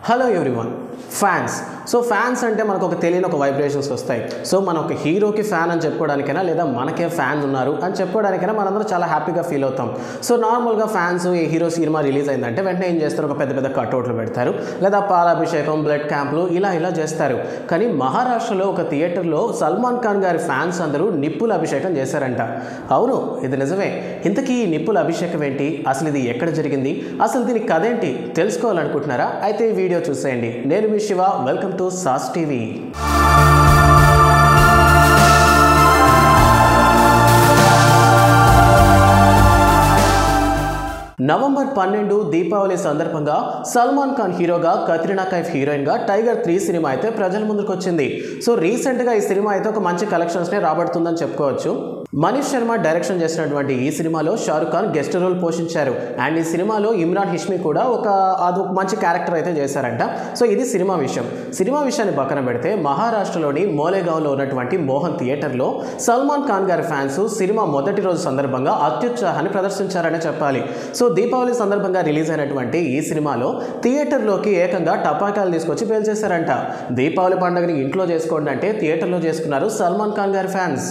hello everyone fans so fans అంటే మనకు ఒక తెలియని ఒక వైబ్రేషన్స్ వస్తాయి సో మన ఒక హీరోకి ఫ్యాన్ అని చెప్పుకోవడానికైనా లేదా మనకే ఫ్యాన్స్ ఉన్నారు అని చెప్పుకోవడానికైనా మనందరం చాలా హ్యాపీగా ఫీల్ అవుతాం సో నార్మల్గా ఫ్యాన్స్ ఈ హీరో సినిమా రిలీజ్ అయిందంటే వెంటనే ఏం చేస్తారు ఒక పెద్ద పెద్ద కట్అవుట్లు పెడతారు లేదా పాలాభిషేకం బ్లడ్ క్యాంపులు ఇలా ఇలా చేస్తారు కానీ మహారాష్ట్రలో ఒక థియేటర్లో సల్మాన్ ఖాన్ గారి ఫ్యాన్స్ అందరూ నిప్పుల అభిషేకం చేశారంట అవును ఇది నిజమే ఇంతకీ ఈ నిప్పుల అభిషేకం ఏంటి అసలు ఇది ఎక్కడ జరిగింది అసలు దీని కథ ఏంటి తెలుసుకోవాలనుకుంటున్నారా అయితే ఈ వీడియో చూసేయండి నేను మీ శివ వెల్కమ్ టు సాస్ టీవీ నవంబర్ పన్నెండు దీపావళి సందర్భంగా సల్మాన్ ఖాన్ హీరోగా కత్రినా కైఫ్ హీరోయిన్గా టైగర్ త్రీ సినిమా అయితే ప్రజల ముందుకు వచ్చింది సో రీసెంట్గా ఈ సినిమా అయితే ఒక మంచి కలెక్షన్స్నే రాబడుతుందని చెప్పుకోవచ్చు మనీష్ శర్మ డైరెక్షన్ చేసినటువంటి ఈ సినిమాలో షారుఖ్ ఖాన్ గెస్ట్ రోల్ పోషించారు అండ్ ఈ సినిమాలో ఇమ్రాన్ హిష్మి కూడా ఒక అది ఒక మంచి క్యారెక్టర్ అయితే చేశారంట సో ఇది సినిమా విషయం సినిమా విషయాన్ని పక్కన పెడితే మహారాష్ట్రలోని మోలేగావ్లో ఉన్నటువంటి మోహన్ థియేటర్లో సల్మాన్ ఖాన్ గారి ఫ్యాన్స్ సినిమా మొదటి రోజు సందర్భంగా అత్యుత్సాహాన్ని ప్రదర్శించారనే చెప్పాలి సో దీపావళి సందర్భంగా రిలీజ్ అయినటువంటి ఈ సినిమాలో థియేటర్లోకి ఏకంగా టపాకాయలు తీసుకొచ్చి పేల్చేశారంట దీపావళి పండుగని ఇంట్లో చేసుకోండి అంటే థియేటర్లో చేసుకున్నారు సల్మాన్ ఖాన్ గారి ఫ్యాన్స్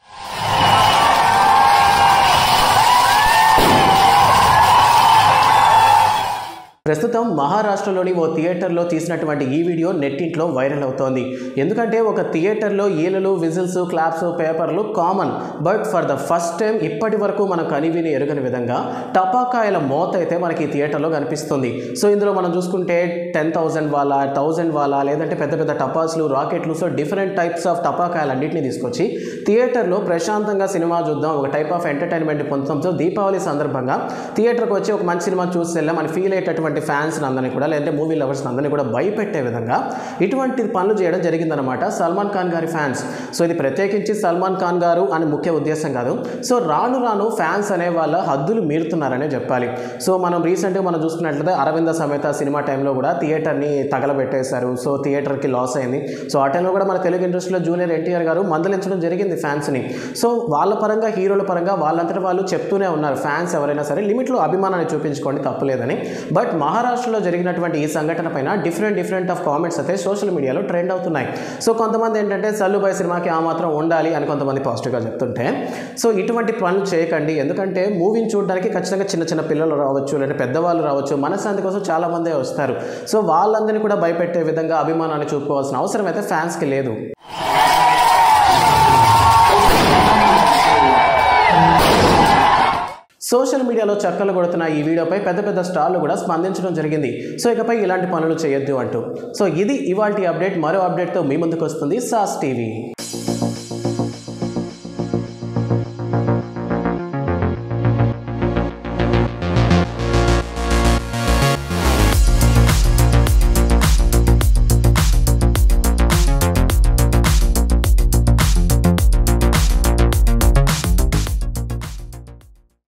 ప్రస్తుతం మహారాష్ట్రలోని ఓ థియేటర్లో తీసినటువంటి ఈ వీడియో నెట్టింట్లో వైరల్ అవుతోంది ఎందుకంటే ఒక థియేటర్లో ఈలలు విజిల్స్ క్లాప్స్ పేపర్లు common but for the first time ఇప్పటి వరకు మనం కనివిని ఎరుగని విధంగా టపాకాయల మోత అయితే మనకి ఈ థియేటర్లో కనిపిస్తుంది సో ఇందులో మనం చూసుకుంటే టెన్ థౌజండ్ వాళ్ళ థౌజండ్ వాళ్ళ లేదంటే పెద్ద పెద్ద టపాసులు రాకెట్లు సో డిఫరెంట్ టైప్స్ ఆఫ్ టపాకాయలన్నింటినీ తీసుకొచ్చి థియేటర్లో ప్రశాంతంగా సినిమా చూద్దాం ఒక టైప్ ఆఫ్ ఎంటర్టైన్మెంట్ పొందుతాం సో దీపావళి సందర్భంగా థియేటర్కి వచ్చి ఒక మంచి సినిమా చూసి వెళ్ళాం అని ఫీల్ అయ్యేటటువంటి ఫ్యాన్స్ అందరినీ కూడా లేదంటే మూవీ లవర్స్ అందరినీ కూడా భయపెట్టే విధంగా ఇటువంటి పనులు చేయడం జరిగిందనమాట సల్మాన్ ఖాన్ గారి ఫ్యాన్స్ సో ఇది ప్రత్యేకించి సల్మాన్ ఖాన్ గారు అని ముఖ్య ఉద్దేశం కాదు సో రాను రాను ఫ్యాన్స్ అనే వాళ్ళ హద్దులు మీరుతున్నారనే చెప్పాలి సో మనం రీసెంట్గా మనం చూసుకున్నట్లయితే అరవింద సమేత సినిమా టైంలో కూడా థియేటర్ని తగలబెట్టేశారు సో థియేటర్కి లాస్ అయింది సో ఆ టైంలో కూడా మన తెలుగు ఇండస్ట్రీలో జూనియర్ ఎన్టీఆర్ గారు మందలించడం జరిగింది ఫ్యాన్స్ని సో వాళ్ళ పరంగా హీరోల పరంగా వాళ్ళంతటి వాళ్ళు చెప్తూనే ఉన్నారు ఫ్యాన్స్ ఎవరైనా సరే లిమిట్లో అభిమానాన్ని చూపించుకోండి తప్పులేదని బట్ మహారాష్ట్రలో జరిగినటువంటి ఈ సంఘటన పైన డిఫరెంట్ డిఫరెంట్ ఆఫ్ కామెంట్స్ అయితే సోషల్ మీడియాలో ట్రెండ్ అవుతున్నాయి సో కొంతమంది ఏంటంటే సల్లుబాయ్ సినిమాకి ఆ మాత్రం ఉండాలి అని కొంతమంది పాజిటివ్గా చెప్తుంటే సో ఇటువంటి పనులు చేయకండి ఎందుకంటే మూవీని చూడడానికి ఖచ్చితంగా చిన్న చిన్న పిల్లలు రావచ్చు లేదా పెద్దవాళ్ళు రావచ్చు మనశ్శాంతి కోసం చాలా మందే వస్తారు సో వాళ్ళందరినీ కూడా భయపెట్టే విధంగా అభిమానాన్ని చూపుకోవాల్సిన అవసరం అయితే ఫ్యాన్స్కి లేదు సోషల్ మీడియాలో చక్కలు కొడుతున్న ఈ వీడియోపై పెద్ద పెద్ద స్టార్లు కూడా స్పందించడం జరిగింది సో ఇకపై ఇలాంటి పనులు చేయొద్దు అంటూ సో ఇది ఇవాల్టి అప్డేట్ మరో అప్డేట్తో మీ ముందుకు వస్తుంది సాస్ టీవీ